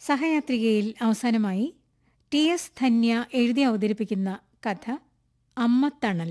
സഹയാത്രികയിൽ അവസാനമായി T S Dhanya എഴുതി അവതരിപ്പിക്കുന്ന കഥ അമ്മത്തണൽ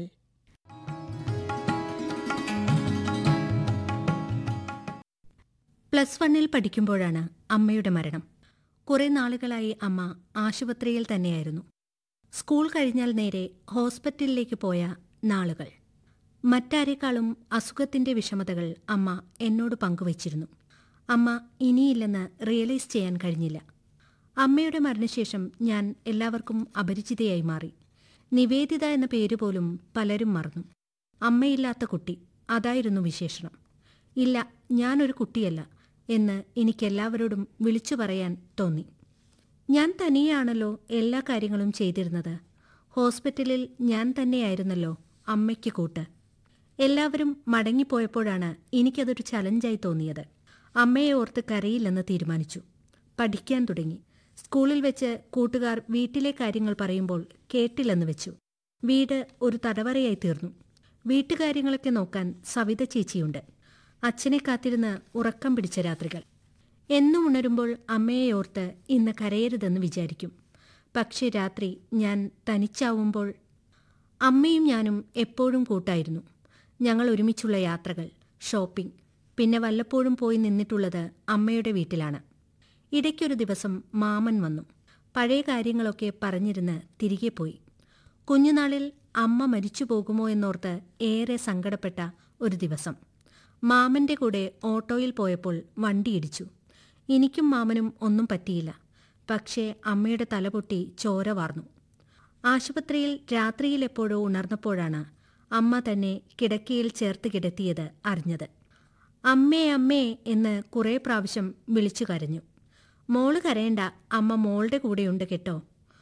പ്ലസ് വണ്ണിൽ പഠിക്കുമ്പോഴാണ് അമ്മയുടെ മരണം കുറെ നാളുകളായി അമ്മ ആശുപത്രിയിൽ തന്നെയായിരുന്നു സ്കൂൾ കഴിഞ്ഞാൽ നേരെ ഹോസ്പിറ്റലിലേക്ക് പോയ നാളുകൾ മറ്റാരേക്കാളും അസുഖത്തിന്റെ വിഷമതകൾ അമ്മ എന്നോട് പങ്കുവച്ചിരുന്നു അമ്മ ഇനിയില്ലെന്ന് റിയലൈസ് ചെയ്യാൻ കഴിഞ്ഞില്ല അമ്മയുടെ മരണശേഷം ഞാൻ എല്ലാവർക്കും അപരിചിതയായി മാറി നിവേദിത എന്ന പേര് പോലും പലരും മറന്നു അമ്മയില്ലാത്ത കുട്ടി അതായിരുന്നു വിശേഷണം ഇല്ല ഞാനൊരു കുട്ടിയല്ല എന്ന് എനിക്കെല്ലാവരോടും വിളിച്ചു പറയാൻ തോന്നി ഞാൻ തനിയാണല്ലോ എല്ലാ കാര്യങ്ങളും ചെയ്തിരുന്നത് ഹോസ്പിറ്റലിൽ ഞാൻ തന്നെയായിരുന്നല്ലോ അമ്മയ്ക്ക് കൂട്ട് എല്ലാവരും മടങ്ങിപ്പോയപ്പോഴാണ് എനിക്കതൊരു ചലഞ്ചായി തോന്നിയത് അമ്മയെ ഓർത്ത് കരയില്ലെന്ന് തീരുമാനിച്ചു പഠിക്കാൻ തുടങ്ങി സ്കൂളിൽ വെച്ച് കൂട്ടുകാർ വീട്ടിലെ കാര്യങ്ങൾ പറയുമ്പോൾ കേട്ടില്ലെന്ന് വെച്ചു വീട് ഒരു തടവറയായി തീർന്നു വീട്ടുകാര്യങ്ങളൊക്കെ നോക്കാൻ സവിത ചേച്ചിയുണ്ട് അച്ഛനെ കാത്തിരുന്ന് ഉറക്കം പിടിച്ച രാത്രികൾ എന്നും ഉണരുമ്പോൾ അമ്മയെ ഓർത്ത് ഇന്ന് കരയരുതെന്ന് വിചാരിക്കും പക്ഷേ രാത്രി ഞാൻ തനിച്ചാവുമ്പോൾ അമ്മയും ഞാനും എപ്പോഴും കൂട്ടായിരുന്നു ഞങ്ങൾ ഒരുമിച്ചുള്ള യാത്രകൾ ഷോപ്പിംഗ് പിന്നെ വല്ലപ്പോഴും പോയി നിന്നിട്ടുള്ളത് അമ്മയുടെ വീട്ടിലാണ് ഇടയ്ക്കൊരു ദിവസം മാമൻ വന്നു പഴയ കാര്യങ്ങളൊക്കെ പറഞ്ഞിരുന്ന് തിരികെ പോയി കുഞ്ഞുനാളിൽ അമ്മ മരിച്ചു പോകുമോ എന്നോർത്ത് ഏറെ സങ്കടപ്പെട്ട ഒരു ദിവസം മാമന്റെ കൂടെ ഓട്ടോയിൽ പോയപ്പോൾ വണ്ടിയിടിച്ചു എനിക്കും മാമനും ഒന്നും പറ്റിയില്ല പക്ഷേ അമ്മയുടെ തലപൊട്ടി ചോര വാർന്നു ആശുപത്രിയിൽ രാത്രിയിൽ എപ്പോഴോ ഉണർന്നപ്പോഴാണ് അമ്മ തന്നെ കിടക്കയിൽ ചേർത്ത് കിടത്തിയത് അറിഞ്ഞത് അമ്മേ അമ്മേ എന്ന് കുറേ പ്രാവശ്യം വിളിച്ചു കരഞ്ഞു മോള് കരയണ്ട അമ്മ മോളുടെ കൂടെയുണ്ട് കേട്ടോ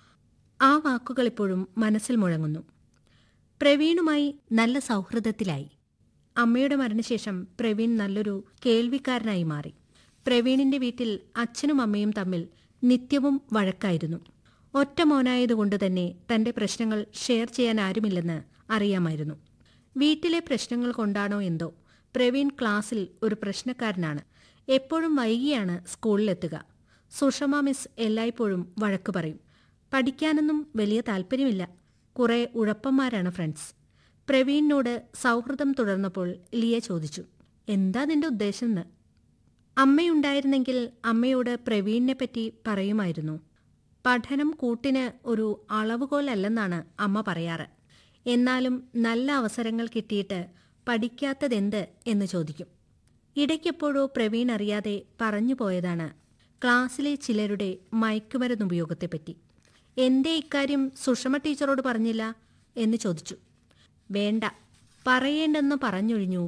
ആ വാക്കുകൾ ഇപ്പോഴും മനസ്സിൽ മുഴങ്ങുന്നു പ്രവീണുമായി നല്ല സൗഹൃദത്തിലായി അമ്മയുടെ മരണശേഷം പ്രവീൺ നല്ലൊരു കേൾവിക്കാരനായി മാറി പ്രവീണിന്റെ വീട്ടിൽ അച്ഛനും അമ്മയും തമ്മിൽ നിത്യവും വഴക്കായിരുന്നു ഒറ്റ മോനായതുകൊണ്ട് തന്നെ തന്റെ പ്രശ്നങ്ങൾ ഷെയർ ചെയ്യാൻ ആരുമില്ലെന്ന് അറിയാമായിരുന്നു വീട്ടിലെ പ്രശ്നങ്ങൾ കൊണ്ടാണോ എന്തോ പ്രവീൺ ക്ലാസ്സിൽ ഒരു പ്രശ്നക്കാരനാണ് എപ്പോഴും വൈകിയാണ് സ്കൂളിലെത്തുക സുഷമ മിസ് എല്ലായ്പ്പോഴും വഴക്കു പറയും പഠിക്കാനൊന്നും വലിയ താല്പര്യമില്ല കുറെ ഉഴപ്പന്മാരാണ് ഫ്രണ്ട്സ് പ്രവീണിനോട് സൗഹൃദം തുടർന്നപ്പോൾ ലിയ ചോദിച്ചു എന്താ നിന്റെ ഉദ്ദേശം എന്ന് അമ്മയുണ്ടായിരുന്നെങ്കിൽ അമ്മയോട് പ്രവീണിനെ പറ്റി പറയുമായിരുന്നു പഠനം കൂട്ടിന് ഒരു അളവുകോലല്ലെന്നാണ് അമ്മ പറയാറ് എന്നാലും നല്ല അവസരങ്ങൾ കിട്ടിയിട്ട് പഠിക്കാത്തതെന്ത് എന്ന് ചോദിക്കും ഇടയ്ക്കെപ്പോഴോ പ്രവീൺ അറിയാതെ പറഞ്ഞു പോയതാണ് ക്ലാസ്സിലെ ചിലരുടെ മയക്കുമരുന്ന് ഉപയോഗത്തെപ്പറ്റി എന്തേ ഇക്കാര്യം സുഷമ ടീച്ചറോട് പറഞ്ഞില്ല എന്ന് ചോദിച്ചു വേണ്ട പറയേണ്ടെന്ന് പറഞ്ഞൊഴിഞ്ഞു